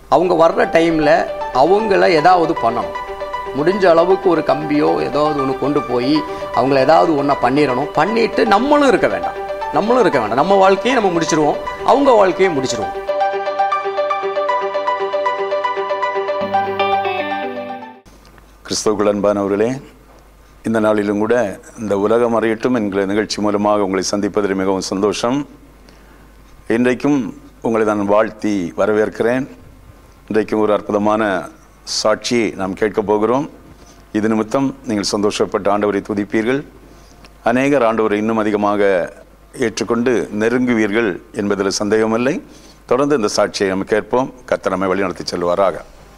அவங்க வர்ற டைமில் அவங்கள ஏதாவது பண்ணணும் முடிஞ்ச அளவுக்கு ஒரு கம்பியோ ஏதாவது ஒன்று கொண்டு போய் அவங்கள ஏதாவது ஒன்றை பண்ணிடணும் பண்ணிட்டு நம்மளும் இருக்க வேண்டாம் நம்மளும் இருக்க வேண்டாம் நம்ம வாழ்க்கையை நம்ம முடிச்சிருவோம் அவங்க வாழ்க்கையை முடிச்சிருவோம் கிறிஸ்தவுக்குள் அன்பானவர்களே இந்த நாளிலும் கூட இந்த உலகம் அறியட்டும் என்கிற நிகழ்ச்சி மூலமாக உங்களை சந்திப்பதில் மிகவும் சந்தோஷம் இன்றைக்கும் உங்களை நான் வாழ்த்தி வரவேற்கிறேன் இன்றைக்கும் ஒரு அற்புதமான சாட்சியை நாம் கேட்கப் போகிறோம் இது நிமித்தம் நீங்கள் சந்தோஷப்பட்ட ஆண்டவரை துதிப்பீர்கள் அநேகர் ஆண்டவரை இன்னும் அதிகமாக ஏற்றுக்கொண்டு நெருங்குவீர்கள் என்பதில் சந்தேகமில்லை தொடர்ந்து இந்த சாட்சியை நம்ம கேட்போம் கர்த்தர் நம்மை வழிநடத்தி செல்வாராக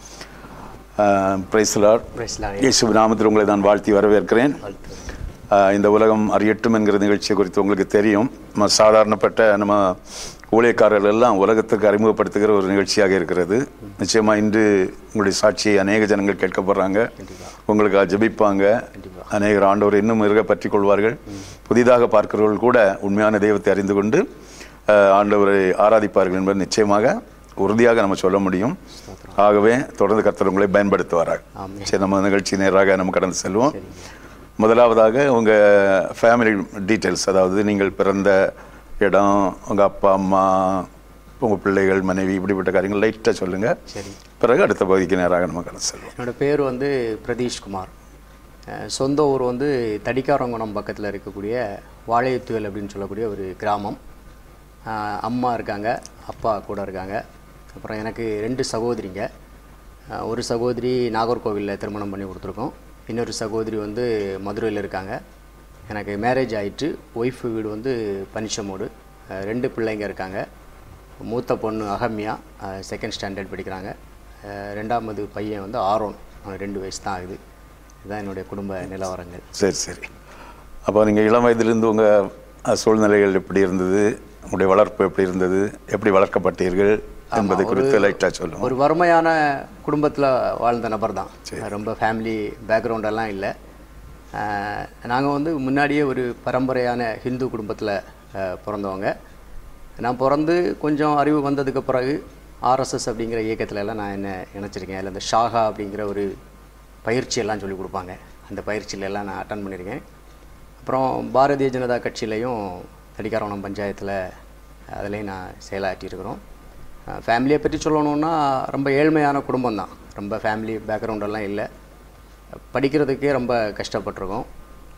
பிரைஸ்லார் Praise the Lord. இயேசு நாமத்தில் உங்களை நான் வாழ்த்தி வரவேற்கிறேன் ஆஹ் இந்த உலகம் அறியட்டும் என்கிற நிகழ்ச்சியை குறித்து உங்களுக்கு தெரியும் நம்ம சாதாரணப்பட்ட நம்ம ஊழியக்காரர்கள் எல்லாம் உலகத்துக்கு அறிமுகப்படுத்துகிற ஒரு நிகழ்ச்சியாக இருக்கிறது நிச்சயமா இன்று உங்களுடைய சாட்சியை அநேக ஜனங்கள் கேட்க போறாங்க உங்களுக்கு ஜெபிப்பாங்க அநேகர் ஆண்டவர் இன்னும் இருக பற்றி கொள்வார்கள் புதிதாக பார்க்கிறவர்கள் கூட உண்மையான தெய்வத்தை அறிந்து கொண்டு ஆஹ் ஆண்டவரை ஆராதிப்பார்கள் என்பது நிச்சயமாக உறுதியாக நம்ம சொல்ல முடியும் ஆகவே தொடர்ந்து கர்த்தர் உங்களை பயன்படுத்துவாராக ஆமென். சரி நம்ம நிகழ்ச்சி நேராக நம்ம கடந்து செல்வோம் முதலாவதாக உங்க ஃபேமிலி டீட்டெயில்ஸ் அதாவது நீங்கள் பிறந்த இடம் உங்க அப்பா அம்மா உங்க பிள்ளைகள் மனைவி இப்படிப்பட்ட காரியங்கள் லைட்டாக சொல்லுங்க சரி பிறகு அடுத்த பகுதிக்கு நேராக நம்ம கடந்து செல்வோம் என்னோட பேர் வந்து பிரதீஷ்குமார் அஹ் சொந்த ஊர் வந்து தடிக்காரங்குணம் பக்கத்தில் இருக்கக்கூடிய வாழையத்துவல் அப்படின்னு சொல்லக்கூடிய ஒரு கிராமம் அஹ் அம்மா இருக்காங்க அப்பா கூட இருக்காங்க அப்புறம் எனக்கு ரெண்டு சகோதரிங்க அஹ் ஒரு சகோதரி நாகர்கோவிலில் திருமணம் பண்ணி கொடுத்துருக்கோம் இன்னொரு சகோதரி வந்து மதுரையில் இருக்காங்க எனக்கு மேரேஜ் ஆயிட்டு ஒய்ஃப் வீடு வந்து பனிச்சமோடு அஹ் ரெண்டு பிள்ளைங்க இருக்காங்க மூத்த பொண்ணு அகம்யா செகண்ட் ஸ்டாண்டர்ட் படிக்கிறாங்க அஹ் ரெண்டாமது பையன் வந்து ஆரோன் அவனுக்கு ரெண்டு வயசு தான் ஆகுது இதுதான் என்னுடைய குடும்ப நிலவரங்கள் சரி சரி அப்போ நீங்கள் இளம் வயதிலிருந்து உங்க அஹ், சூழ்நிலைகள் எப்படி இருந்தது உங்களுடைய வளர்ப்பு எப்படி இருந்தது எப்படி வளர்க்கப்பட்டீர்கள் என்பதை குறித்து லைட்டாக சொல்லுங்க ஒரு வறுமையான குடும்பத்தில் வாழ்ந்த நபர் தான் ரொம்ப ஃபேமிலி பேக்ரவுண்டெல்லாம் இல்லை நாங்கள் வந்து முன்னாடியே ஒரு பரம்பரையான ஹிந்து குடும்பத்தில் பிறந்தவங்க நான் பிறந்து கொஞ்சம் அறிவு வந்ததுக்கு பிறகு ஆர்எஸ்எஸ் அப்படிங்கிற இயக்கத்துல எல்லாம் நான் என்ன இணைச்சிருக்கேன் அதில் இந்த ஷாகா அப்படிங்கிற ஒரு பயிற்சி எல்லாம் சொல்லி கொடுப்பாங்க அந்த பயிற்சியில எல்லாம் நான் அட்டன் பண்ணியிருக்கேன் அப்புறம் பாரதிய ஜனதா கட்சியிலையும் தடிக்காரவனம் பஞ்சாயத்தில் அதுலேயும் நான் செயலாற்றியிருக்கிறோம் ஃபேமிலியை பற்றி சொல்லணுன்னா ரொம்ப ஏழ்மையான குடும்பம் தான் ரொம்ப ஃபேமிலி பேக்ரவுண்டெல்லாம் இல்லை படிக்கிறதுக்கே ரொம்ப கஷ்டப்பட்டிருக்கோம்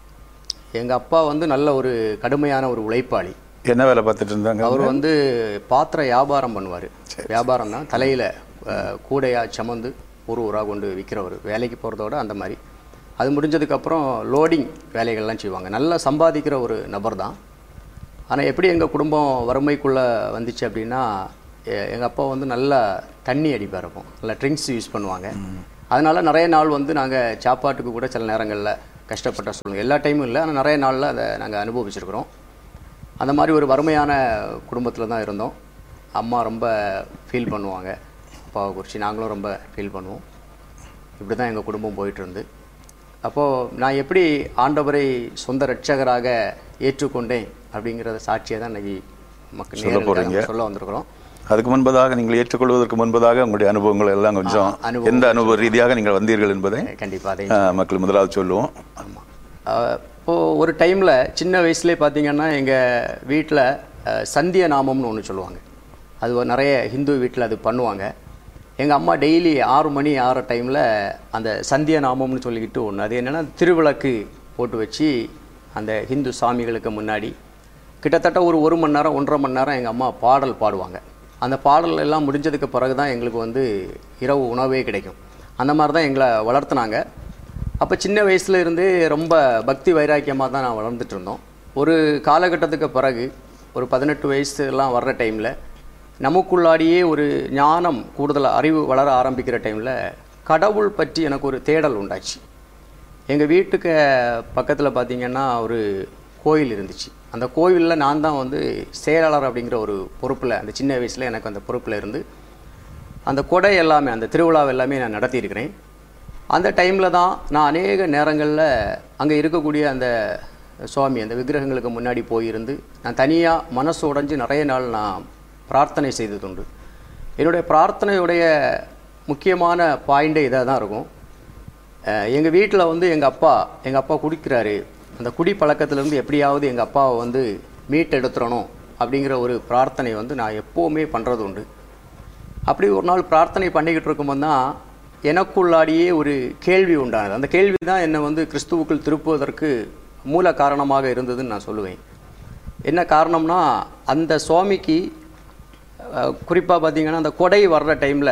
எங்கள் அப்பா வந்து நல்ல ஒரு கடுமையான ஒரு உழைப்பாளி என்ன வேலை பார்த்துட்டு இருந்தாங்க அவர் வந்து பாத்திர வியாபாரம் பண்ணுவார் வியாபாரம் தான் தலையில் கூடையா சுமந்து ஒரு ஊராக கொண்டு விற்கிறவர் வேலைக்கு போகிறதோட அந்த மாதிரி அது முடிஞ்சதுக்கப்புறம் லோடிங் வேலைகள்லாம் செய்வாங்க நல்லா சம்பாதிக்கிற ஒரு நபர் தான் ஆனால் எப்படி எங்கள் குடும்பம் வறுமைக்குள்ளே வந்துச்சு அப்படின்னா எங்கள் அப்பா வந்து நல்லா தண்ணி அடிப்பார் இருக்கும் நல்லா ட்ரிங்க்ஸ் யூஸ் பண்ணுவாங்க அதனால நிறைய நாள் வந்து நாங்கள் சாப்பாட்டுக்கு கூட சில நேரங்களில் கஷ்டப்பட்ட சொல்லுங்கள் எல்லா டைமும் இல்லை ஆனால் நிறைய நாளில் அதை நாங்கள் அனுபவிச்சிருக்கிறோம் அந்த மாதிரி ஒரு வறுமையான குடும்பத்தில் தான் இருந்தோம் அம்மா ரொம்ப ஃபீல் பண்ணுவாங்க அப்பாவை குறித்து நாங்களும் ரொம்ப ஃபீல் பண்ணுவோம் இப்படி தான் எங்கள் குடும்பம் போயிட்டு இருந்து அப்போது நான் எப்படி ஆண்டவரை சொந்த ரட்சகராக ஏற்றுக்கொண்டேன் அப்படிங்கிறத சாட்சியை தான் இன்னைக்கு மக்கள் சொல்ல நேயர்களுக்காக போறீங்க. சொல்ல வந்திருக்கிறோம் அதுக்கு முன்பதாக நீங்கள் ஏற்றுக்கொள்வதற்கு முன்பதாக உங்களுடைய அனுபவங்கள் எல்லாம் கொஞ்சம் அனுபவம் எந்த அனுபவ ரீதியாக நீங்கள் வந்தீர்கள் என்பதை கண்டிப்பாக அதை அஹ், மக்கள் முதலாவது சொல்லுவோம் ஆமாம் இப்போது ஒரு டைமில் சின்ன வயசுலேயே பார்த்தீங்கன்னா எங்கள் வீட்டில் சந்திய நாமம்னு ஒன்று சொல்லுவாங்க அது ஒரு நிறைய ஹிந்து வீட்டில் அது பண்ணுவாங்க எங்கள் அம்மா டெய்லி ஆறு மணி ஆறு டைமில் அந்த சந்திய நாமம்னு சொல்லிக்கிட்டு ஒன்று அது என்னென்னா திருவிளக்கு போட்டு வச்சு அந்த ஹிந்து சாமிகளுக்கு முன்னாடி கிட்டத்தட்ட ஒரு ஒரு மணி நேரம் ஒன்றரை மணி நேரம் எங்கள் அம்மா பாடல் பாடுவாங்க அந்த பாடல் எல்லாம் முடிஞ்சதுக்கு பிறகு தான் எங்களுக்கு வந்து இரவு உணவே கிடைக்கும் அந்த மாதிரி தான் எங்களை வளர்த்துனாங்க அப்போ சின்ன வயசுல இருந்தே ரொம்ப பக்தி வைராக்கியமாக தான் நான் வளர்ந்துட்டு இருந்தோம் ஒரு காலகட்டத்துக்கு பிறகு ஒரு பதினெட்டு வயசு எல்லாம் வர்ற டைமில் நமக்குள்ளாடியே ஒரு ஞானம் கூடுதல் அறிவு வளர ஆரம்பிக்கிற டைமில் கடவுள் பற்றி எனக்கு ஒரு தேடல் உண்டாச்சு எங்கள் வீட்டுக்கு பக்கத்தில் பார்த்தீங்கன்னா ஒரு கோயில் இருந்துச்சு அந்த கோயிலில் நான் தான் வந்து செயலாளர் அப்படிங்கிற ஒரு பொறுப்பில் அந்த சின்ன வயசில் எனக்கு அந்த பொறுப்பில் இருந்து அந்த கொடை எல்லாமே அந்த திருவிழாவை எல்லாமே நான் நடத்தியிருக்கிறேன் அந்த டைமில் தான் நான் அநேக நேரங்களில் அங்கே இருக்கக்கூடிய அந்த சுவாமி அந்த விக்கிரகங்களுக்கு முன்னாடி போயிருந்து நான் தனியாக மனசு உடைஞ்சு நிறைய நாள் நான் பிரார்த்தனை செய்ததுண்டு என்னுடைய பிரார்த்தனையுடைய முக்கியமான பாயிண்டே இதாக தான் இருக்கும் எங்கள் வீட்டில் வந்து எங்கள் அப்பா எங்கள் அப்பா குடிக்கிறாரு அந்த குடி பழக்கத்திலேருந்து எப்படியாவது எங்கள் அப்பாவை வந்து மீட்டெடுத்துறணும் அப்படிங்கிற ஒரு பிரார்த்தனை வந்து நான் எப்போவுமே பண்ணுறது உண்டு அப்படி ஒரு நாள் பிரார்த்தனை பண்ணிக்கிட்டு இருக்கும்போது தான் எனக்குள்ளாடியே ஒரு கேள்வி உண்டானது அந்த கேள்வி தான் என்னை வந்து கிறிஸ்துவுக்குள் திருப்புவதற்கு மூல காரணமாக இருந்ததுன்னு நான் சொல்லுவேன் என்ன காரணம்னா அந்த சுவாமிக்கு குறிப்பாக பார்த்தீங்கன்னா அந்த கொடை வர்ற டைமில்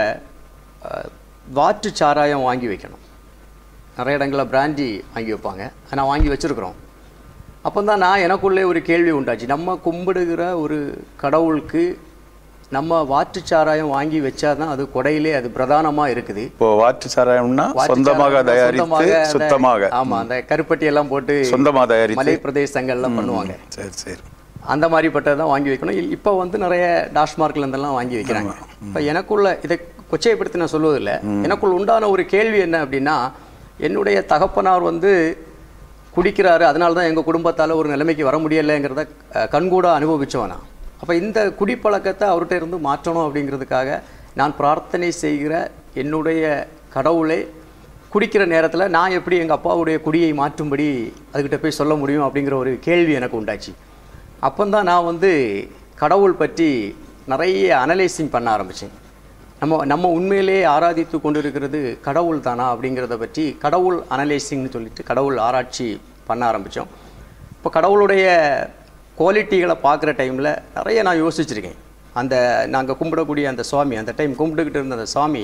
வாற்று சாராயம் வாங்கி வைக்கணும் நிறைய இடங்களில் பிராண்டி வாங்கி வைப்பாங்க அதை நான் வாங்கி வச்சுருக்குறோம் அப்போ தான் நான் எனக்குள்ளே ஒரு கேள்வி உண்டாச்சு நம்ம கும்பிடுகிற ஒரு கடவுளுக்கு நம்ம வாற்று சாராயம் வாங்கி வச்சாதான் அது கொடையிலே அது பிரதானமாக இருக்குது இப்போ வாட்டு சாராயம்னா வாற்று சொந்தமாக சாராயம் தயாரித்து சொந்தமாக அந்த- சுத்தமாக ஆமா அந்த கருப்பட்டி எல்லாம் போட்டு சொந்தமா தயாரித்து மலை பிரதேசங்கள்லாம் பண்ணுவாங்க சரி சரி அந்த மாதிரிப்பட்டதை தான் வாங்கி வைக்கணும் இ- இப்போ வந்து நிறைய டாஸ்மார்க்ல இருந்தெல்லாம் வாங்கி வைக்கிறாங்க இப்போ எனக்குள்ள இதை கொச்சைப்படுத்தி நான் சொல்வதில்லை எனக்குள் உண்டான ஒரு கேள்வி என்ன அப்படின்னா என்னுடைய தகப்பனார் வந்து குடிக்கிறாரு அதனால தான் எங்கள் குடும்பத்தால் ஒரு நிலைமைக்கு வர முடியலைங்கிறத அஹ், கண்கூட அனுபவிச்சவன் நான் அப்போ இந்த குடிப்பழக்கத்தை அவர்கிட்ட இருந்து மாற்றணும் அப்படிங்கிறதுக்காக நான் பிரார்த்தனை செய்கிற என்னுடைய கடவுளை குடிக்கிற நேரத்தில் நான் எப்படி எங்கள் அப்பாவுடைய குடியை மாற்றும்படி அதுக்கிட்ட போய் சொல்ல முடியும் அப்படிங்கிற ஒரு கேள்வி எனக்கு உண்டாச்சு அப்போந்தான் நான் வந்து கடவுள் பற்றி நிறைய அனலைசிங் பண்ண ஆரம்பித்தேன் நம்ம நம்ம உண்மையிலே ஆராதித்து கொண்டிருக்கிறது கடவுள் தானா அப்படிங்கிறத பற்றி கடவுள் அனலைசிங்னு சொல்லிட்டு கடவுள் ஆராய்ச்சி பண்ண ஆரம்பித்தோம் இப்போ கடவுளுடைய குவாலிட்டிகளை பார்க்குற டைமில் நிறைய நான் யோசிச்சிருக்கேன் அந்த நாங்கள் கும்பிடக்கூடிய அந்த சுவாமி அந்த டைம் கும்பிட்டுக்கிட்டு இருந்த அந்த சாமி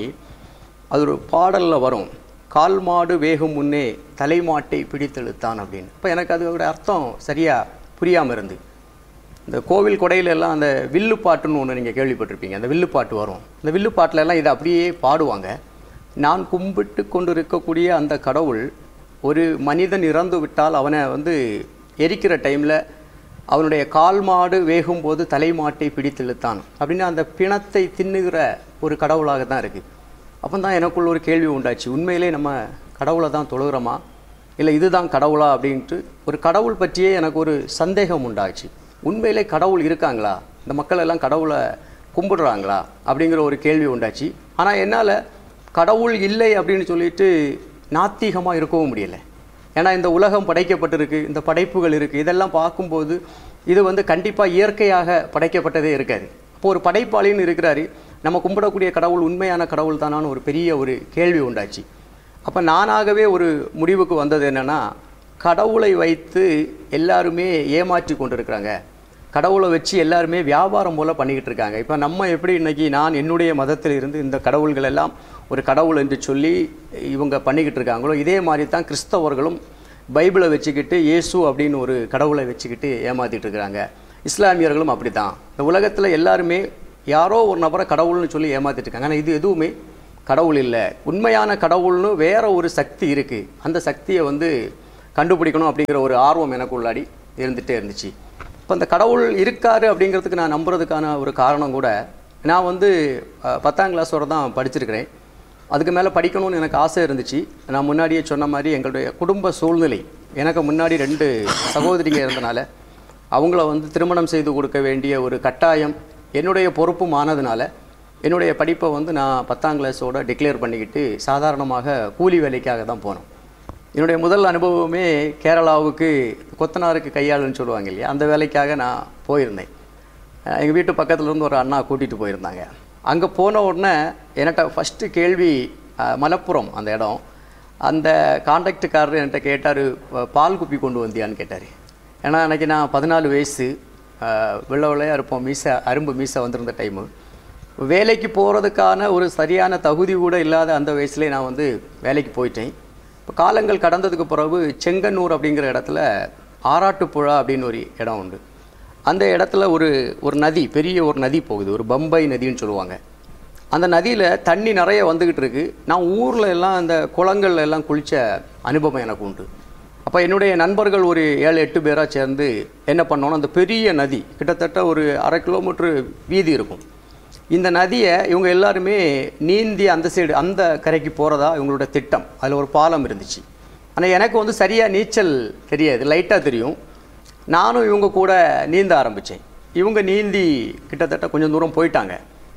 அது ஒரு பாடலில் வரும் கால் மாடு வேகும் முன்னே தலைமாட்டை பிடித்தெழுத்தான் அப்படின்னு இப்போ எனக்கு அதோட அர்த்தம் சரியாக புரியாமல் இருந்து இந்த கோவில் கொடையில எல்லாம் அந்த வில்லு பாட்டுன்னு ஒன்று நீங்கள் கேள்விப்பட்டிருப்பீங்க அந்த வில்லு பாட்டு வரும் இந்த வில்லு பாட்டுல எல்லாம் இதை அப்படியே பாடுவாங்க நான் கும்பிட்டு கொண்டு இருக்கக்கூடிய அந்த கடவுள் ஒரு மனிதன் இறந்து விட்டால் அவனை வந்து எரிக்கிற டைமில் அவனுடைய கால் மாடு வேகும் போது தலைமாட்டை பிடித்திழுத்தான் அப்படின்னு அந்த பிணத்தை தின்னுகிற ஒரு கடவுளாக தான் இருக்குது அப்போ தான் எனக்குள்ள ஒரு கேள்வி உண்டாச்சு உண்மையிலே நம்ம கடவுளை தான் தொழுகிறோமா இல்லை இதுதான் கடவுளா அப்படின்ட்டு ஒரு கடவுள் பற்றியே எனக்கு ஒரு சந்தேகம் உண்டாச்சு உண்மையிலே கடவுள் இருக்காங்களா இந்த மக்கள் எல்லாம் கடவுளை கும்பிடுறாங்களா அப்படிங்கிற ஒரு கேள்வி உண்டாச்சு ஆனால் என்னால் கடவுள் இல்லை அப்படின்னு சொல்லிட்டு நாத்திகமாக இருக்கவும் முடியலை ஏன்னா இந்த உலகம் படைக்கப்பட்டிருக்கு இந்த படைப்புகள் இருக்குது இதெல்லாம் பார்க்கும்போது இது வந்து கண்டிப்பாக இயற்கையாக படைக்கப்பட்டதே இருக்காது இப்போ ஒரு படைப்பாளின்னு இருக்கிறாரு நம்ம கும்பிடக்கூடிய கடவுள் உண்மையான கடவுள் தானான்னு ஒரு பெரிய ஒரு கேள்வி உண்டாச்சு அப்போ நானாகவே ஒரு முடிவுக்கு வந்தது என்னன்னா கடவுளை வைத்து எல்லாருமே ஏமாற்றி கொண்டிருக்கிறாங்க கடவுளை வச்சு எல்லாருமே வியாபாரம் போல பண்ணிக்கிட்டு இருக்காங்க இப்போ நம்ம எப்படி இன்னைக்கு நான் என்னுடைய மதத்தில் இருந்து இந்த கடவுள்கள் எல்லாம் ஒரு கடவுள் என்று சொல்லி இவங்க பண்ணிக்கிட்டு இருக்காங்களோ இதே மாதிரி தான் கிறிஸ்தவர்களும் பைபிளை வச்சுக்கிட்டு இயேசு அப்படின்னு ஒரு கடவுளை வச்சுக்கிட்டு ஏமாத்திட்டு இருக்கிறாங்க இஸ்லாமியர்களும் அப்படி தான் இந்த உலகத்தில் எல்லாருமே யாரோ ஒரு நபரை கடவுள்னு சொல்லி ஏமாத்திட்டு இருக்காங்க ஆனால் இது எதுவுமே கடவுள் இல்லை உண்மையான கடவுள்னு வேற ஒரு சக்தி இருக்குது அந்த சக்தியை வந்து கண்டுபிடிக்கணும் அப்படிங்கிற ஒரு ஆர்வம் எனக்கு உள்ளாடி இருந்துகிட்டே இருந்துச்சு இப்போ இந்த கடவுள் இருக்காரு அப்படிங்கிறதுக்கு நான் நம்புறதுக்கான ஒரு காரணம் கூட நான் வந்து அஹ், பத்தாம் கிளாஸ் வரை தான் படிச்சிருக்கிறேன் அதுக்கு மேலே படிக்கணும்னு எனக்கு ஆசை இருந்துச்சு நான் முன்னாடியே சொன்ன மாதிரி எங்களுடைய குடும்ப சூழ்நிலை எனக்கு முன்னாடி ரெண்டு சகோதரிங்க இருந்தனால அவங்கள வந்து திருமணம் செய்து கொடுக்க வேண்டிய ஒரு கட்டாயம் என்னுடைய பொறுப்பும் ஆனதுனால என்னுடைய படிப்பை வந்து நான் பத்தாம் கிளாஸோட டிக்ளேர் பண்ணிக்கிட்டு சாதாரணமாக கூலி வேலைக்காக தான் போனோம் என்னுடைய முதல் அனுபவமே கேரளாவுக்கு கொத்தனாருக்கு கையாளுன்னு சொல்லுவாங்க இல்லையா அந்த வேலைக்காக நான் போயிருந்தேன் எங்கள் வீட்டு பக்கத்துல இருந்து ஒரு அண்ணா கூட்டிகிட்டு போயிருந்தாங்க அங்கே போன உடனே என்கிட்ட ஃபஸ்ட்டு கேள்வி அஹ், மலப்புரம் அந்த இடம் அந்த கான்ட்ராக்டுக்காரர் என்கிட்ட கேட்டார் பால் குப்பி கொண்டு வந்தியான்னு கேட்டார் ஏன்னா அன்றைக்கி நான் பதினாலு வயசு அஹ், வெள்ளை வெள்ளையாக இருப்போம் மீசை அரும்பு மீசை வந்திருந்த டைமு வேலைக்கு போகிறதுக்கான ஒரு சரியான தகுதி கூட இல்லாத அந்த வயசுலேயே நான் வந்து வேலைக்கு போயிட்டேன் இப்போ காலங்கள் கடந்ததுக்கு பிறகு செங்கன்னூர் அப்படிங்கிற இடத்துல ஆராட்டுப்புழா அப்படின்னு ஒரு இடம் உண்டு அந்த இடத்துல ஒரு ஒரு நதி பெரிய ஒரு நதி போகுது ஒரு பம்பை நதின்னு சொல்லுவாங்க அந்த நதியில் தண்ணி நிறைய வந்துக்கிட்டு இருக்கு நான் ஊரில் எல்லாம் அந்த குளங்கள்ல எல்லாம் குளித்த அனுபவம் எனக்கு உண்டு அப்போ என்னுடைய நண்பர்கள் ஒரு ஏழு எட்டு பேராக சேர்ந்து என்ன பண்ணோன்னா அந்த பெரிய நதி கிட்டத்தட்ட ஒரு அரை கிலோமீட்டர் வீதி இருக்கும் இந்த நதியை இவங்க எல்லாருமே நீந்தி அந்த சைடு அந்த கரைக்கு போகிறதா இவங்களோட திட்டம் அதில் ஒரு பாலம் இருந்துச்சு ஆனால் எனக்கு வந்து சரியாக நீச்சல் தெரியாது லைட்டாக தெரியும் நானும் இவங்க கூட நீந்த ஆரம்பித்தேன் இவங்க நீந்தி கிட்டத்தட்ட கொஞ்சம் தூரம் போயிட்டாங்க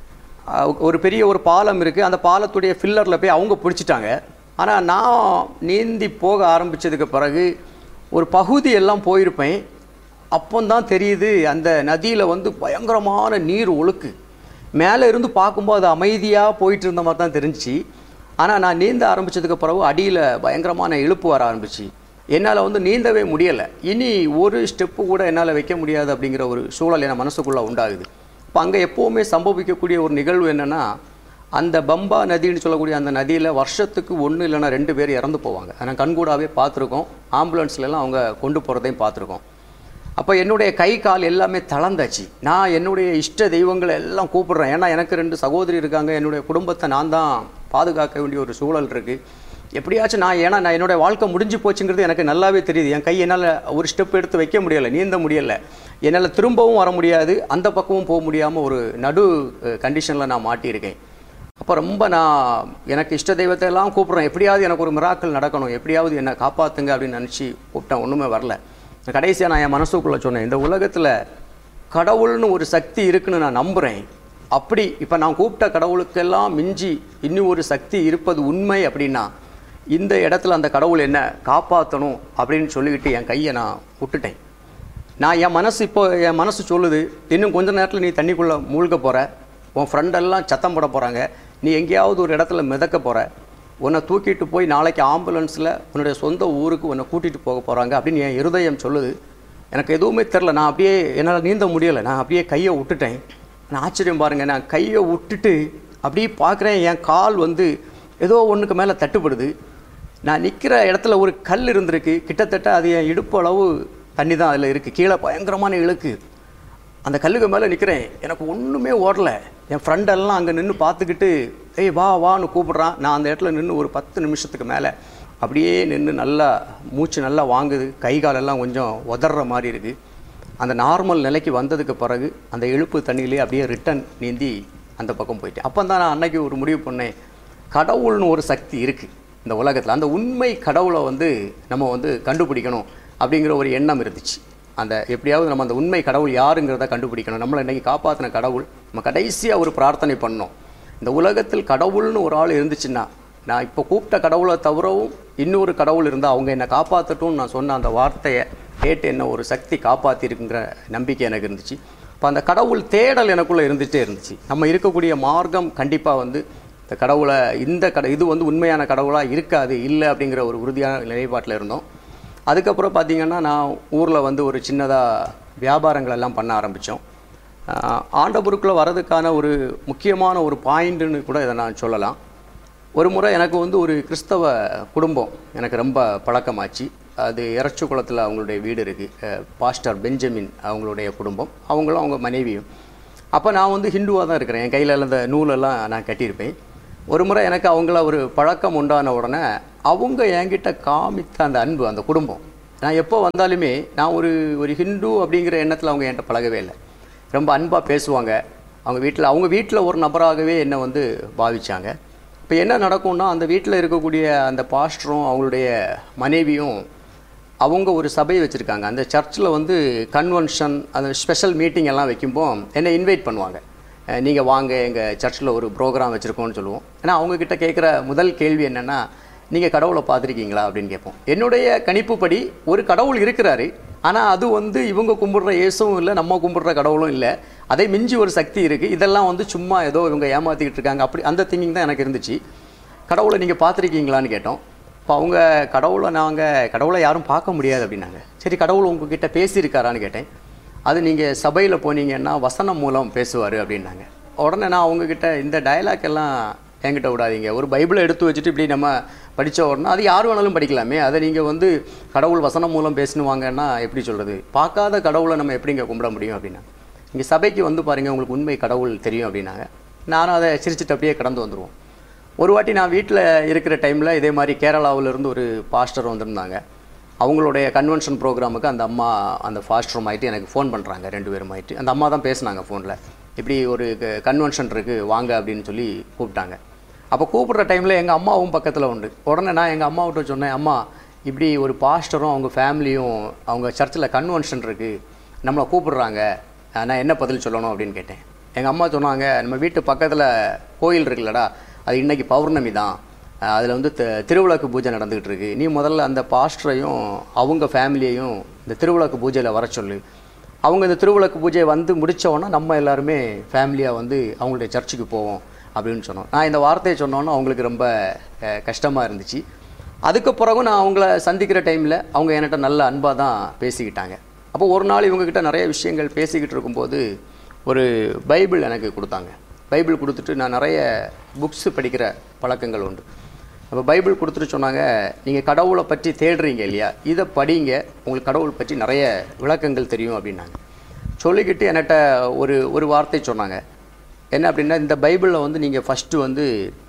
அஹ், ஒரு பெரிய ஒரு பாலம் இருக்குது அந்த பாலத்துடைய ஃபில்லரில் போய் அவங்க பிடிச்சிட்டாங்க ஆனால் நான் நீந்தி போக ஆரம்பித்ததுக்கு பிறகு ஒரு பகுதி எல்லாம் போயிருப்பேன் அப்போந்தான் தெரியுது அந்த நதியில் வந்து பயங்கரமான நீர் ஒழுக்கு மேலே இருந்து பார்க்கும்போது அது அமைதியாக போயிட்டு இருந்த மாதிரி தான் தெரிஞ்சுச்சு ஆனால் நான் நீந்த ஆரம்பித்ததுக்கு பிறகு அடியில் பயங்கரமான இழுப்பு வர ஆரம்பிச்சு என்னால் வந்து நீந்தவே முடியலை இனி ஒரு ஸ்டெப்பு கூட என்னால் வைக்க முடியாது அப்படிங்கிற ஒரு சூழல் என் மனசுக்குள்ளே உண்டாகுது இப்போ அங்கே எப்போவுமே சம்பவிக்கக்கூடிய ஒரு நிகழ்வு என்னென்னா அந்த பம்பா நதின்னு சொல்லக்கூடிய அந்த நதியில் வருஷத்துக்கு ஒன்று இல்லைன்னா ரெண்டு பேர் இறந்து போவாங்க அதை நான் கண்கூடாவே பார்த்துருக்கோம் ஆம்புலன்ஸ்லலாம் அவங்க கொண்டு போகிறதையும் பார்த்துருக்கோம் அப்போ என்னுடைய கை கால் எல்லாமே தளர்ந்தாச்சு நான் என்னுடைய இஷ்ட தெய்வங்களை எல்லாம் கூப்பிடுறேன் ஏன்னா எனக்கு ரெண்டு சகோதரி இருக்காங்க என்னுடைய குடும்பத்தை நான் தான் பாதுகாக்க வேண்டிய ஒரு சூழல் இருக்குது எப்படியாச்சும் நான் ஏன்னா நான் என்னுடைய வாழ்க்கை முடிஞ்சு போச்சுங்கிறது எனக்கு நல்லாவே தெரியுது என் கை என்னால் ஒரு ஸ்டெப் எடுத்து வைக்க முடியலை நீந்த முடியலை என்னால் திரும்பவும் வர முடியாது அந்த பக்கமும் போக முடியாமல் ஒரு நடு கண்டிஷனில் நான் மாட்டியிருக்கேன் அப்போ ரொம்ப நான் எனக்கு இஷ்ட தெய்வத்தை எல்லாம் கூப்பிட்றேன் எப்படியாவது எனக்கு ஒரு மிராக்கள் நடக்கணும் எப்படியாவது என்னை காப்பாற்றுங்க அப்படின்னு நினச்சி கூப்பிட்டேன் ஒன்றுமே வரல கடைசியாக நான் என் மனசுக்குள்ளே சொன்னேன் இந்த உலகத்தில் கடவுள்னு ஒரு சக்தி இருக்குன்னு நான் நம்புகிறேன் அப்படி இப்போ நான் கூப்பிட்ட கடவுளுக்கெல்லாம் மிஞ்சி இன்னும் ஒரு சக்தி இருப்பது உண்மை அப்படின்னா இந்த இடத்துல அந்த கடவுள் என்ன காப்பாற்றணும் அப்படின்னு சொல்லிக்கிட்டு என் கையை நான் விட்டுட்டேன் நான் என் மனசு இப்போ என் மனசு சொல்லுது இன்னும் கொஞ்ச நேரத்தில் நீ தண்ணிக்குள்ளே மூழ்க போகிற உன் ஃப்ரெண்டெல்லாம் சத்தம் போட போகிறாங்க நீ எங்கேயாவது ஒரு இடத்துல மிதக்க போகிற உன்னை தூக்கிட்டு போய் நாளைக்கு ஆம்புலன்ஸில் உன்னுடைய சொந்த ஊருக்கு உன்னை கூட்டிகிட்டு போக போகிறாங்க அப்படின்னு என் இருதயம் சொல்லுது எனக்கு எதுவுமே தெரில நான் அப்படியே என்னால் நீந்த முடியலை நான் அப்படியே கையை விட்டுட்டேன் நான் ஆச்சரியம் பாருங்கள் நான் கையை விட்டுட்டு அப்படியே பார்க்குறேன் என் கால் வந்து ஏதோ ஒன்றுக்கு மேலே தட்டுப்படுது நான் நிற்கிற இடத்துல ஒரு கல் இருந்திருக்கு கிட்டத்தட்ட அது என் இடுப்பு அளவு தண்ணி தான் அதில் இருக்குது கீழே பயங்கரமான இழுக்கு அந்த கல்லுக்கு மேலே நிற்கிறேன் எனக்கு ஒன்றுமே ஓடல என் ஃப்ரெண்டெல்லாம் அங்கே நின்று பார்த்துக்கிட்டு ஏய் வா வான்னு கூப்பிட்றான் நான் அந்த இடத்துல நின்று ஒரு பத்து நிமிஷத்துக்கு மேலே அப்படியே நின்று நல்லா மூச்சு நல்லா வாங்குது கை காலெல்லாம் கொஞ்சம் உதற மாதிரி இருக்குது அந்த நார்மல் நிலைக்கு வந்ததுக்கு பிறகு அந்த இழுப்பு தண்ணியிலே அப்படியே ரிட்டன் நீந்தி அந்த பக்கம் போயிட்டேன் அப்போ தான் நான் அன்னைக்கு ஒரு முடிவு பண்ணேன் கடவுள்னு ஒரு சக்தி இருக்குது இந்த உலகத்தில் அந்த உண்மை கடவுளை வந்து நம்ம வந்து கண்டுபிடிக்கணும் அப்படிங்கிற ஒரு எண்ணம் இருந்துச்சு அந்த எப்படியாவது நம்ம அந்த உண்மை கடவுள் யாருங்கிறத கண்டுபிடிக்கணும் நம்மளை இன்னைக்கு காப்பாற்றின கடவுள் நம்ம கடைசியாக ஒரு பிரார்த்தனை பண்ணோம் இந்த உலகத்தில் கடவுள்னு ஒரு ஆள் இருந்துச்சுன்னா நான் இப்போ கூப்பிட்ட கடவுளை தவிரவும் இன்னொரு கடவுள் இருந்தால் அவங்க என்னை காப்பாற்றட்டும்னு நான் சொன்ன அந்த வார்த்தையை கேட்டு என்ன ஒரு சக்தி காப்பாற்றிருக்குங்கிற நம்பிக்கை எனக்கு இருந்துச்சு இப்போ அந்த கடவுள் தேடல் எனக்குள்ளே இருந்துகிட்டே இருந்துச்சு நம்ம இருக்கக்கூடிய மார்க்கம் கண்டிப்பாக வந்து இந்த கடவுளை இந்த கட இது வந்து உண்மையான கடவுளாக இருக்காது இல்லை அப்படிங்கிற ஒரு உறுதியான நிலைப்பாட்டில் இருந்தோம் அதுக்கப்புறம் பார்த்திங்கன்னா நான் ஊரில் வந்து ஒரு சின்னதாக வியாபாரங்கள் எல்லாம் பண்ண ஆரம்பித்தோம் ஆண்டபுருக்குள்ளே வரதுக்கான ஒரு முக்கியமான ஒரு பாயிண்ட்டுன்னு கூட இதை நான் சொல்லலாம் ஒரு முறை எனக்கு வந்து ஒரு கிறிஸ்தவ குடும்பம் எனக்கு ரொம்ப பழக்கமாச்சு அது இறச்சுக்குளத்தில் அவங்களுடைய வீடு இருக்குது பாஸ்டர் பெஞ்சமின் அவங்களுடைய குடும்பம் அவங்களும் அவங்க மனைவியும் அப்போ நான் வந்து ஹிந்துவாக தான் இருக்கிறேன் என் கையில் அந்த நூலெல்லாம் நான் கட்டியிருப்பேன் ஒரு முறை எனக்கு அவங்கள ஒரு பழக்கம் உண்டான உடனே அவங்க என்கிட்ட காமித்த அந்த அன்பு அந்த குடும்பம் நான் எப்போ வந்தாலுமே நான் ஒரு ஒரு ஹிந்து அப்படிங்கிற எண்ணத்தில் அவங்க என்கிட்ட பழகவே இல்லை ரொம்ப அன்பாக பேசுவாங்க அவங்க வீட்டில் அவங்க வீட்டில் ஒரு நபராகவே என்னை வந்து பாவிச்சாங்க இப்போ என்ன நடக்கும்னா அந்த வீட்டில் இருக்கக்கூடிய அந்த பாஸ்டரும் அவங்களுடைய மனைவியும் அவங்க ஒரு சபை வச்சுருக்காங்க அந்த சர்ச்சில் வந்து கன்வென்ஷன் அந்த ஸ்பெஷல் மீட்டிங் எல்லாம் வைக்கும்போ என்னை இன்வைட் பண்ணுவாங்க நீங்கள் வாங்க எங்கள் சர்ச்சில் ஒரு ப்ரோக்ராம் வச்சுருக்கோம்னு சொல்லுவோம் ஏன்னா அவங்கக்கிட்ட கேட்குற முதல் கேள்வி என்னென்னா நீங்கள் கடவுளை பார்த்துருக்கீங்களா அப்படின்னு கேட்போம் என்னுடைய கணிப்புப்படி ஒரு கடவுள் இருக்கிறாரு ஆனால் அது வந்து இவங்க கும்பிடுற இயேசுவும் இல்லை நம்ம கும்பிடுற கடவுளும் இல்லை அதை மிஞ்சி ஒரு சக்தி இருக்குது இதெல்லாம் வந்து சும்மா ஏதோ இவங்க ஏமாற்றிக்கிட்டு இருக்காங்க அப்படி அந்த திங்கிங் தான் எனக்கு இருந்துச்சு கடவுளை நீங்கள் பார்த்துருக்கீங்களான்னு கேட்டோம் இப்போ அவங்க கடவுளை நாங்கள் கடவுளை யாரும் பார்க்க முடியாது அப்படின்னாங்க சரி கடவுள் உங்ககிட்ட பேசியிருக்காரான்னு கேட்டேன் அது நீங்கள் சபையில் போனீங்கன்னா வசனம் மூலம் பேசுவார் அப்படின்னாங்க உடனே நான் அவங்கக்கிட்ட இந்த டயலாக் எல்லாம் என்கிட்ட விடாதீங்க ஒரு பைபிளை எடுத்து வச்சுட்டு இப்படி நம்ம படித்த உடனே அது யார் வேணாலும் படிக்கலாமே அதை நீங்கள் வந்து கடவுள் வசனம் மூலம் பேசினுவாங்கன்னா எப்படி சொல்கிறது பார்க்காத கடவுளை நம்ம எப்படிங்க கும்பிட முடியும் அப்படின்னா இங்கே சபைக்கு வந்து பாருங்கள் உங்களுக்கு உண்மை கடவுள் தெரியும் அப்படின்னாங்க நானும் அதை சிரிச்சுட்டு அப்படியே கடந்து வந்துடுவோம் ஒரு வாட்டி நான் வீட்டில் இருக்கிற டைமில் இதே மாதிரி கேரளாவிலேருந்து ஒரு பாஸ்டர் வந்திருந்தாங்க அவங்களுடைய கன்வென்ஷன் ப்ரோக்ராமுக்கு அந்த அம்மா அந்த ஃபாஸ்டரும் ஆகிட்டு எனக்கு ஃபோன் பண்ணுறாங்க ரெண்டு பேரும் ஆகிட்டு அந்த அம்மா தான் பேசுனாங்க ஃபோனில் இப்படி ஒரு கன்வென்ஷன் இருக்குது வாங்க அப்படின்னு சொல்லி கூப்பிட்டாங்க அப்போ கூப்பிட்ற டைமில் எங்கள் அம்மாவும் பக்கத்தில் உண்டு உடனே நான் எங்கள் அம்மாவிட்ட சொன்னேன் அம்மா இப்படி ஒரு பாஸ்டரும் அவங்க ஃபேமிலியும் அவங்க சர்ச்சில் கன்வென்ஷன் இருக்குது நம்மளை கூப்பிடுறாங்க நான் என்ன பதில் சொல்லணும் அப்படின்னு கேட்டேன் எங்கள் அம்மா சொன்னாங்க நம்ம வீட்டு பக்கத்தில் கோயில் இருக்குல்லடா அது இன்னைக்கு பௌர்ணமி தான் அதில் வந்து தி- திருவிளக்கு பூஜை நடந்துகிட்டு இருக்கு நீ முதல்ல அந்த பாஸ்டரையும் அவங்க ஃபேமிலியையும் இந்த திருவிளக்கு பூஜையில் வர சொல்லு அவங்க இந்த திருவிளக்கு பூஜையை வந்து முடித்தோன்னா நம்ம எல்லாருமே ஃபேமிலியாக வந்து அவங்களுடைய சர்ச்சுக்கு போவோம் அப்படின்னு சொன்னோம் நான் இந்த வார்த்தையை சொன்னோன்னா அவங்களுக்கு ரொம்ப கஷ்டமாக இருந்துச்சு அதுக்கு பிறகு நான் அவங்கள சந்திக்கிற டைமில் அவங்க என்கிட்ட நல்ல அன்பாக தான் பேசிக்கிட்டாங்க அப்போ ஒரு நாள் இவங்ககிட்ட நிறைய விஷயங்கள் பேசிக்கிட்டு இருக்கும்போது ஒரு பைபிள் எனக்கு கொடுத்தாங்க பைபிள் கொடுத்துட்டு நான் நிறைய புக்ஸ் படிக்கிற பழக்கங்கள் உண்டு அப்போ பைபிள் கொடுத்துட்டு சொன்னாங்க நீங்கள் கடவுளை பற்றி தேடுறீங்க இல்லையா இதை படிங்க உங்களுக்கு கடவுள் பற்றி நிறைய விளக்கங்கள் தெரியும் அப்படின்னாங்க சொல்லிக்கிட்டு என்கிட்ட ஒரு ஒரு வார்த்தை சொன்னாங்க என்ன அப்படின்னா இந்த பைபிளில் வந்து நீங்கள் ஃபஸ்ட்டு வந்து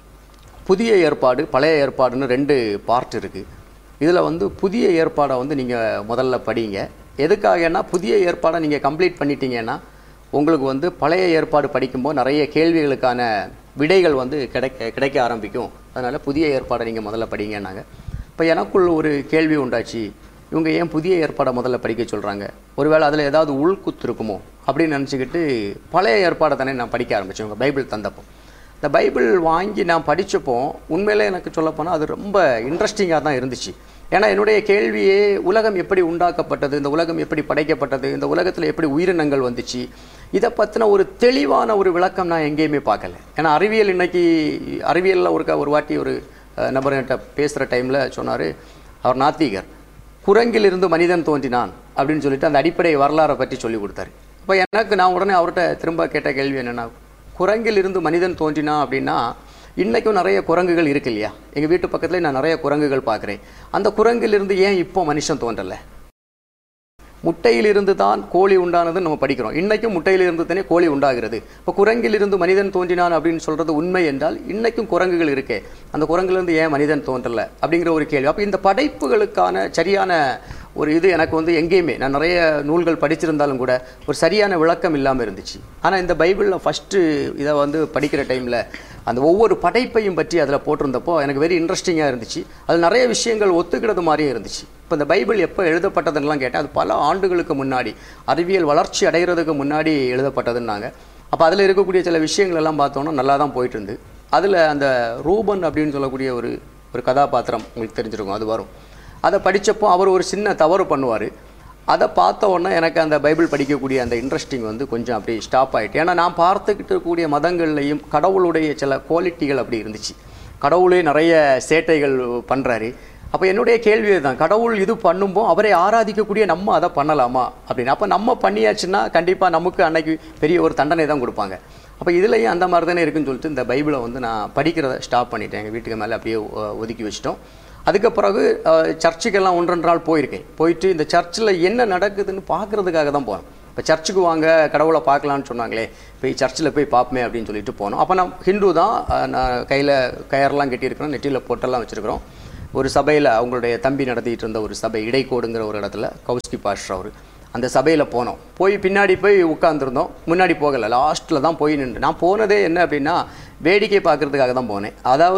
புதிய ஏற்பாடு பழைய ஏற்பாடுன்னு ரெண்டு பார்ட் இருக்குது இதில் வந்து புதிய ஏற்பாடை வந்து நீங்கள் முதல்ல படிங்க எதுக்காகன்னா புதிய ஏற்பாடை நீங்கள் கம்ப்ளீட் பண்ணிட்டீங்கன்னா உங்களுக்கு வந்து பழைய ஏற்பாடு படிக்கும்போது நிறைய கேள்விகளுக்கான விடைகள் வந்து கிடைக்க கிடைக்க ஆரம்பிக்கும் அதனால் புதிய ஏற்பாடை நீங்கள் முதல்ல படிங்கன்னாங்க இப்போ எனக்குள் ஒரு கேள்வி உண்டாச்சு இவங்க ஏன் புதிய ஏற்பாடை முதல்ல படிக்க சொல்கிறாங்க ஒருவேளை அதில் ஏதாவது உள்குத்து இருக்குமோ அப்படின்னு நினச்சிக்கிட்டு பழைய ஏற்பாடை தானே நான் படிக்க ஆரம்பித்தேன் இவங்க பைபிள் தந்தப்போ இந்த பைபிள் வாங்கி நான் படித்தப்போ உண்மையிலே எனக்கு சொல்லப்போனால் அது ரொம்ப இன்ட்ரெஸ்டிங்காக தான் இருந்துச்சு ஏன்னா என்னுடைய கேள்வியே உலகம் எப்படி உண்டாக்கப்பட்டது இந்த உலகம் எப்படி படைக்கப்பட்டது இந்த உலகத்தில் எப்படி உயிரினங்கள் வந்துச்சு இதை பற்றின ஒரு தெளிவான ஒரு விளக்கம் நான் எங்கேயுமே பார்க்கல ஏன்னா அறிவியல் இன்னைக்கு அறிவியலில் ஒரு க- ஒரு வாட்டி ஒரு அஹ், நபர் என்கிட்ட பேசுகிற டைமில் சொன்னார் அவர் நாத்திகர் குரங்கிலிருந்து மனிதன் தோன்றினான் அப்படின்னு சொல்லிட்டு அந்த அடிப்படை வரலாறை பற்றி சொல்லி கொடுத்தாரு அப்போ எனக்கு நான் உடனே அவர்கிட்ட திரும்ப கேட்ட கேள்வி என்னென்னா குரங்கிலிருந்து மனிதன் தோன்றினான் அப்படின்னா இன்றைக்கும் நிறைய குரங்குகள் இருக்கு இல்லையா எங்கள் வீட்டு பக்கத்துல நான் நிறைய குரங்குகள் பார்க்குறேன் அந்த குரங்கிலிருந்து ஏன் இப்போ மனுஷன் தோன்றலை முட்டையிலிருந்து தான் கோழி உண்டானதுன்னு நம்ம படிக்கிறோம் இன்னைக்கும் முட்டையிலிருந்து தானே கோழி உண்டாகிறது இப்போ குரங்கிலிருந்து மனிதன் தோன்றினான் அப்படின்னு சொல்றது உண்மை என்றால் இன்னைக்கும் குரங்குகள் இருக்கே அந்த குரங்கிலிருந்து ஏன் மனிதன் தோன்றல அப்படிங்கிற ஒரு கேள்வி அப்போ இந்த படைப்புகளுக்கான சரியான ஒரு இது எனக்கு வந்து எங்கேயுமே நான் நிறைய நூல்கள் படிச்சிருந்தாலும் கூட ஒரு சரியான விளக்கம் இல்லாமல் இருந்துச்சு ஆனால் இந்த பைபிளில் ஃபஸ்ட்டு இதை வந்து படிக்கிற டைமில் அந்த ஒவ்வொரு படைப்பையும் பற்றி அதில் போட்டிருந்தப்போ எனக்கு வெரி இன்ட்ரெஸ்டிங்காக இருந்துச்சு அது நிறைய விஷயங்கள் ஒத்துக்கிறது மாதிரியே இருந்துச்சு இப்போ இந்த பைபிள் எப்போ எழுதப்பட்டதுன்னெலாம் கேட்டேன் அது பல ஆண்டுகளுக்கு முன்னாடி அறிவியல் வளர்ச்சி அடைகிறதுக்கு முன்னாடி எழுதப்பட்டதுன்னாங்க அப்போ அதில் இருக்கக்கூடிய சில விஷயங்கள் எல்லாம் பார்த்தோன்னா நல்லா தான் போயிட்டு இருந்து அதில் அந்த ரூபன் அப்படின்னு சொல்லக்கூடிய ஒரு ஒரு கதாபாத்திரம் உங்களுக்கு தெரிஞ்சிருக்கும் அது வரும் அதை படிச்சப்போ அவர் ஒரு சின்ன தவறு பண்ணுவார் அதை பார்த்த உடனே எனக்கு அந்த பைபிள் படிக்கக்கூடிய அந்த இன்ட்ரெஸ்டிங் வந்து கொஞ்சம் அப்படி ஸ்டாப் ஆயிட்டு ஏன்னா நான் பார்த்துக்கிட்டு இருக்கக்கூடிய மதங்கள்லையும் கடவுளுடைய சில குவாலிட்டிகள் அப்படி இருந்துச்சு கடவுளே நிறைய சேட்டைகள் பண்ணுறாரு அப்போ என்னுடைய கேள்வி தான் கடவுள் இது பண்ணும்போ அவரை ஆராதிக்கக்கூடிய நம்ம அதை பண்ணலாமா அப்படின்னு அப்போ நம்ம பண்ணியாச்சுன்னா கண்டிப்பாக நமக்கு அன்னைக்கு பெரிய ஒரு தண்டனை தான் கொடுப்பாங்க அப்போ இதுலேயும் அந்த மாதிரி தானே இருக்குன்னு சொல்லிட்டு இந்த பைபிளை வந்து நான் படிக்கிறத ஸ்டாப் பண்ணிட்டேன் எங்கள் வீட்டுக்கு மேலே அப்படியே ஒ- ஒதுக்கி வச்சிட்டோம் அதுக்கு பிறகு அஹ், சர்ச்சுக்கெல்லாம் ஒன்றரை நாள் போயிருக்கேன் போயிட்டு இந்த சர்ச்சில் என்ன நடக்குதுன்னு பார்க்கறதுக்காக தான் போனோம் இப்போ சர்ச்சுக்கு வாங்க கடவுளை பார்க்கலான்னு சொன்னாங்களே போய் சர்ச்சில் போய் பார்ப்போமே அப்படின்னு சொல்லிட்டு போனோம் அப்போ நான் ஹிந்து தான் அஹ், நான் கையில் கயர்லாம் கட்டியிருக்கிறோம் நெற்றியில் பொட்டெல்லாம் வச்சுருக்கிறோம் ஒரு சபையில் அவங்களுடைய தம்பி நடத்திட்டு இருந்த ஒரு சபை இடைக்கோடுங்கிற ஒரு இடத்துல கௌஸ்கி பாஸ்டர் அவர் அந்த சபையில் போனோம் போய் பின்னாடி போய் உட்காந்துருந்தோம் முன்னாடி போகலை லாஸ்ட்டில் தான் போய் நின்று நான் போனதே என்ன அப்படின்னா வேடிக்கை பார்க்கறதுக்காக தான் போனேன் அதாவது